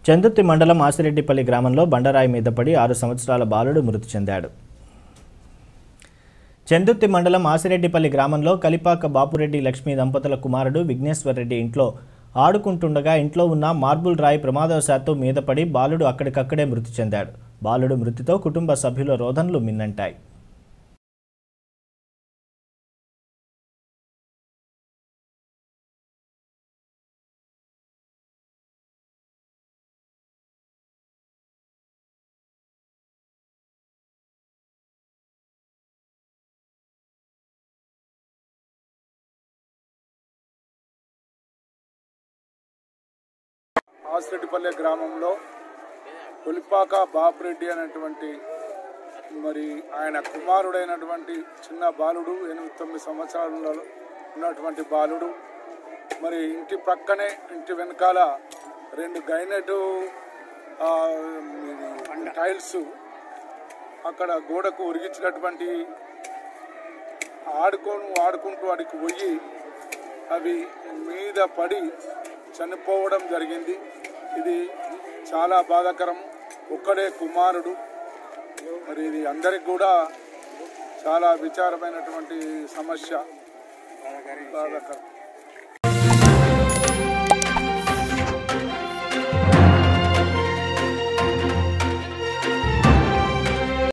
చందుర్తి మండలం ఆసిరెడ్డిపల్లి గ్రామంలో బండరాయి మీద పడి ఆరు సంవత్సరాల బాలుడు మృతి చెందాడు చందుర్తి మండలం ఆసిరెడ్డిపల్లి గ్రామంలో కలిపాక బాపురెడ్డి లక్ష్మీ దంపతుల కుమారుడు విఘ్నేశ్వరరెడ్డి ఇంట్లో ఆడుకుంటుండగా ఇంట్లో ఉన్న మార్బుల్ రాయి ప్రమాదవశాత్తు మీద పడి బాలుడు అక్కడికక్కడే మృతి చెందాడు బాలుడు మృతితో కుటుంబ సభ్యుల రోదనలు మిన్నంటాయి ఆసిరెడ్డిపల్లె గ్రామంలో పులిపాక బాపురెడ్డి అనేటువంటి మరి ఆయన కుమారుడైనటువంటి చిన్న బాలుడు ఎనిమిది తొమ్మిది సంవత్సరాలలో ఉన్నటువంటి బాలుడు మరి ఇంటి ప్రక్కనే ఇంటి వెనకాల రెండు గైనెట్ ఆ, ఇది టైల్స్ అక్కడ గోడకు ఉరిగించినటువంటి ఆడుకోను ఆడుకుంటూ అడికి పోయి అవి మీద పడి చనిపోవడం జరిగింది ఇది చాలా బాధాకరం ఒక్కడే కుమారుడు మరి ఇది అందరికి కూడా చాలా విచారమైనటువంటి సమస్య బాధాకరం